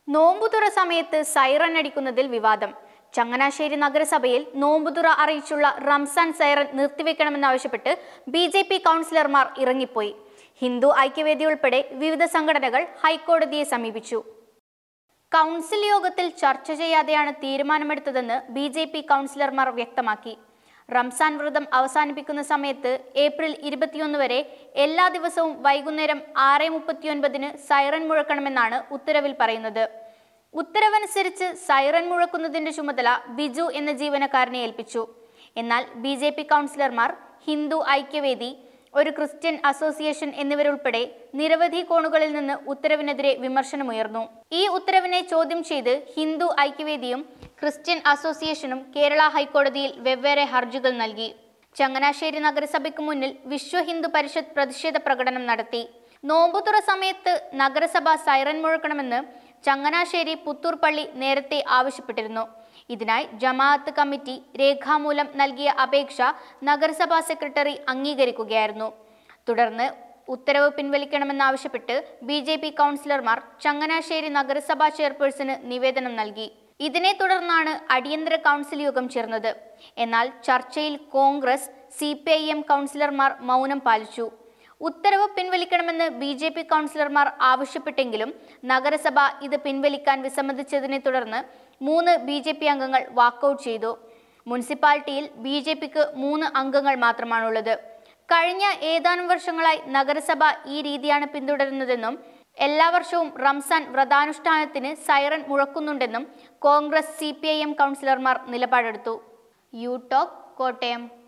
നോമ്പുതുറ സമയത്ത് സൈറൻ അടിക്കുന്നതിൽ വിവാദം ചങ്ങനാശ്ശേരി നഗരസഭയിൽ നോമ്പുതുറ അറിയിച്ചുള്ള റംസാൻ സൈറൻ നിർത്തിവെക്കണമെന്നാവശ്യപ്പെട്ട് ബി ജെ പി കൗൺസിലർമാർ ഇറങ്ങിപ്പോയി ഹിന്ദു ഐക്യവേദി ഉൾപ്പെടെ വിവിധ സംഘടനകൾ ഹൈക്കോടതിയെ സമീപിച്ചു കൗൺസിൽ യോഗത്തിൽ ചർച്ച ചെയ്യാതെയാണ് തീരുമാനമെടുത്തതെന്ന് ബി ജെ പി കൗൺസിലർമാർ വ്യക്തമാക്കി റംസാൻ വ്രതം അവസാനിപ്പിക്കുന്ന സമയത്ത് ഏപ്രിൽ ഇരുപത്തിയൊന്ന് വരെ എല്ലാ ദിവസവും വൈകുന്നേരം ആറ് മുപ്പത്തിയൊൻപതിന് സൈറൻ മുഴക്കണമെന്നാണ് ഉത്തരവിൽ പറയുന്നത് ഉത്തരവനുസരിച്ച് സൈറൻ മുഴക്കുന്നതിന്റെ ചുമതല ബിജു എന്ന ജീവനക്കാരനെ ഏൽപ്പിച്ചു എന്നാൽ ബി ജെ പി കൗൺസിലർമാർ ഹിന്ദു ഐക്യവേദി ഒരു ക്രിസ്ത്യൻ അസോസിയേഷൻ എന്നിവരുൾപ്പെടെ നിരവധി കോണുകളിൽ നിന്ന് ഉത്തരവിനെതിരെ വിമർശനമുയർന്നു ഈ ഉത്തരവിനെ ചോദ്യം ചെയ്ത് ഹിന്ദു ഐക്യവേദിയും ക്രിസ്ത്യൻ അസോസിയേഷനും കേരള ഹൈക്കോടതിയിൽ വെവ്വേറെ ഹർജികൾ നൽകി ചങ്ങനാശ്ശേരി നഗരസഭയ്ക്ക് മുന്നിൽ വിശ്വ ഹിന്ദു പരിഷത്ത് പ്രതിഷേധ പ്രകടനം നടത്തി നോമ്പുതുറ സമയത്ത് നഗരസഭ സൈറൻ മുഴക്കണമെന്ന് ചങ്ങനാശ്ശേരി പുത്തൂർ പള്ളി നേരത്തെ ആവശ്യപ്പെട്ടിരുന്നു ഇതിനായി ജമാഅത്ത് കമ്മിറ്റി രേഖാമൂലം നൽകിയ അപേക്ഷ നഗരസഭാ സെക്രട്ടറി അംഗീകരിക്കുകയായിരുന്നു തുടർന്ന് ഉത്തരവ് പിൻവലിക്കണമെന്നാവശ്യപ്പെട്ട് ബി ജെ പി കൗൺസിലർമാർ ചങ്ങനാശ്ശേരി നഗരസഭാ ചെയർപേഴ്സണ് നിവേദനം നൽകി ഇതിനെ തുടർന്നാണ് അടിയന്തര കൗൺസിൽ യോഗം ചേർന്നത് എന്നാൽ ചർച്ചയിൽ Congress C P I M കൗൺസിലർമാർ മൗനം പാലിച്ചു ഉത്തരവ് പിൻവലിക്കണമെന്ന് ബി ജെ പി കൗൺസിലർമാർ ആവശ്യപ്പെട്ടെങ്കിലും നഗരസഭ ഇത് പിൻവലിക്കാൻ വിസമ്മതിച്ചതിനെ തുടർന്ന് മൂന്ന് ബി ജെ പി അംഗങ്ങൾ വാക്കൌട്ട് ചെയ്തു മുനിസിപ്പാലിറ്റിയിൽ ബി ജെ പിക്ക് മൂന്ന് അംഗങ്ങൾ മാത്രമാണുള്ളത് കഴിഞ്ഞ ഏതാനും വർഷങ്ങളായി നഗരസഭ ഈ രീതിയാണ് പിന്തുടരുന്നതെന്നും എല്ലാ വർഷവും റംസാൻ വ്രതാനുഷ്ഠാനത്തിന് സൈറൻ മുഴക്കുന്നുണ്ടെന്നും Congress C P I M കൗൺസിലർമാർ നിലപാടെടുത്തു യു ടോക്ക് കോട്ടയം